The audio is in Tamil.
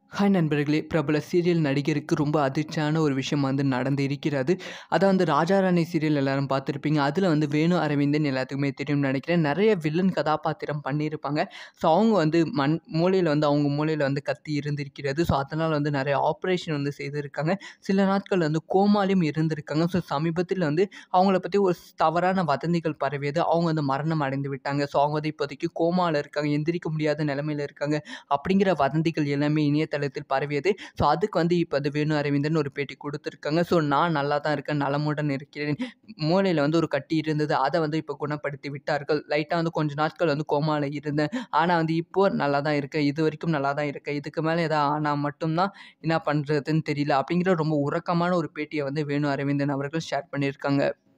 ஹாய் நண்பர்களே பிரபல சீரியல் நடிகருக்கு ரொம்ப அதிர்ச்சியான ஒரு விஷயம் வந்து நடந்து இருக்கிறது அதான் வந்து ராஜா ராணி சீரியல் எல்லாரும் பார்த்துருப்பீங்க அதில் வந்து வேணு அரவிந்தன் எல்லாத்துக்குமே தெரியும்னு நினைக்கிறேன் நிறைய வில்லன் கதாபாத்திரம் பண்ணியிருப்பாங்க ஸோ அவங்க வந்து மண் மூலையில் வந்து அவங்க மூலையில் வந்து கத்தி இருந்திருக்கிறது ஸோ அதனால் வந்து நிறைய ஆப்ரேஷன் வந்து செய்திருக்காங்க சில நாட்கள் வந்து கோமாலையும் இருந்திருக்காங்க ஸோ சமீபத்தில் வந்து அவங்கள பற்றி ஒரு தவறான வதந்திகள் பரவியது அவங்க வந்து மரணம் அடைந்து விட்டாங்க ஸோ அவங்க வந்து இப்போதைக்கு கோமாவில் இருக்காங்க எந்திரிக்க முடியாத நிலமையில இருக்காங்க அப்படிங்கிற வதந்திகள் எல்லாமே இணையதளத்தில் பரவியது ஸோ அதுக்கு வந்து இப்போ அது வேணு அரவிந்தன் ஒரு பேட்டி கொடுத்துருக்காங்க ஸோ நான் நல்லா தான் இருக்கேன் நலமுடன் இருக்கிறேன் மூளையில் வந்து ஒரு கட்டி இருந்தது அதை வந்து இப்போ குணப்படுத்தி விட்டார்கள் லைட்டாக வந்து கொஞ்ச நாட்கள் வந்து கோமாவில் இருந்தேன் ஆனால் வந்து இப்போ நல்லா தான் இருக்கேன் இது வரைக்கும் நல்லா தான் இருக்கேன் இதுக்கு மேலே எதாவது ஆனால் மட்டும்தான் என்ன பண்ணுறதுன்னு தெரியல அப்படிங்கிற ரொம்ப உறக்கமான ஒரு பேட்டியை வந்து வேணு அரவிந்தன் அவர்கள் ஷேர் பண்ணியிருக்காங்க